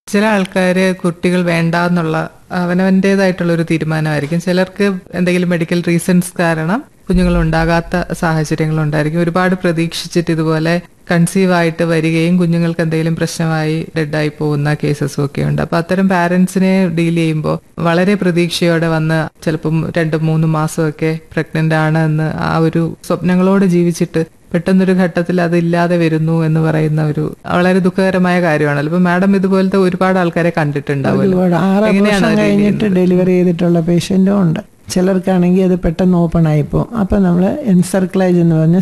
ചില ആൾക്കാര് കുട്ടികൾ വേണ്ട എന്നുള്ള അവനവൻ്റെതായിട്ടുള്ള ഒരു തീരുമാനമായിരിക്കും ചിലർക്ക് എന്തെങ്കിലും മെഡിക്കൽ റീസൺസ് കാരണം കുഞ്ഞുങ്ങൾ ഉണ്ടാകാത്ത സാഹചര്യങ്ങൾ ഉണ്ടായിരിക്കും ഒരുപാട് പ്രതീക്ഷിച്ചിട്ട് ഇതുപോലെ കൺസീവ് ആയിട്ട് വരികയും കുഞ്ഞുങ്ങൾക്ക് എന്തെങ്കിലും പ്രശ്നമായി ഡെഡായി പോകുന്ന കേസസും ഒക്കെ ഉണ്ട് അപ്പൊ അത്തരം പാരന്റ്സിനെ ഡീൽ ചെയ്യുമ്പോൾ വളരെ പ്രതീക്ഷയോടെ വന്ന് ചിലപ്പം രണ്ടും മൂന്നും മാസമൊക്കെ പ്രഗ്നന്റ് ആണ് എന്ന് ആ ഒരു സ്വപ്നങ്ങളോട് ജീവിച്ചിട്ട് പെട്ടെന്നൊരു ഘട്ടത്തിൽ അതില്ലാതെ വരുന്നു എന്ന് പറയുന്ന ഒരു വളരെ ദുഃഖകരമായ കാര്യമാണല്ലോ ഇപ്പൊ മാഡം ഇതുപോലത്തെ ഒരുപാട് ആൾക്കാരെ കണ്ടിട്ടുണ്ടാവുമല്ലോ ഒരുപാട് ആറ് എങ്ങനെയാണ് വർഷം അത് deal കഴിഞ്ഞിട്ട് ചെയ്യുന്നത്? ഡെലിവറി ചെയ്തിട്ടുള്ള പേഷ്യൻറ്റും ഉണ്ട് ചിലർക്കാണെങ്കിൽ അത് പെട്ടെന്ന് ഓപ്പൺ ആയിപ്പോ അപ്പം നമ്മൾ എൻസർക്ലേജ് എന്ന് പറഞ്ഞ